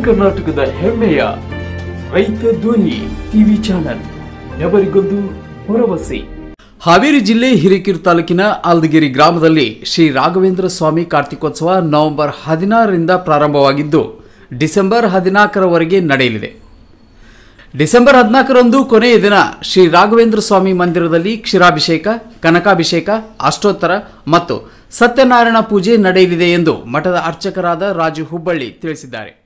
ಕರ್ನಾಟಕದ ಹೆಮ್ಮೆಯ ರೈತ ಧ್ವನಿ ಟಿವಿ ಚಾನೆಲ್ ಎವರಿಗೊಂದು ಭರವಸೆ ಹಾವೇರಿ ಜಿಲ್ಲೆ ಹಿರೇಕೆರೆ ತಾಲೂಕಿನ ಆಲ್ದಗಿರಿ ಗ್ರಾಮದಲ್ಲಿ ಶ್ರೀ ರಾಘವೇಂದ್ರ ಸ್ವಾಮಿ ಕಾರ್ತಿಕೋತ್ಸವ ನವೆಂಬರ್ ಹದಿನಾರರಿಂದ ಪ್ರಾರಂಭವಾಗಿದ್ದು ಡಿಸೆಂಬರ್ ಹದಿನಾಲ್ಕರವರೆಗೆ ನಡೆಯಲಿದೆ ಡಿಸೆಂಬರ್ ಹದಿನಾಲ್ಕರಂದು ಕೊನೆಯ ದಿನ ಶ್ರೀ ರಾಘವೇಂದ್ರ ಸ್ವಾಮಿ ಮಂದಿರದಲ್ಲಿ ಕ್ಷೀರಾಭಿಷೇಕ ಕನಕಾಭಿಷೇಕ ಅಷ್ಟೋತ್ತರ ಮತ್ತು ಸತ್ಯನಾರಾಯಣ ಪೂಜೆ ನಡೆಯಲಿದೆ ಎಂದು ಮಠದ ಅರ್ಚಕರಾದ ರಾಜು ಹುಬ್ಬಳ್ಳಿ ತಿಳಿಸಿದ್ದಾರೆ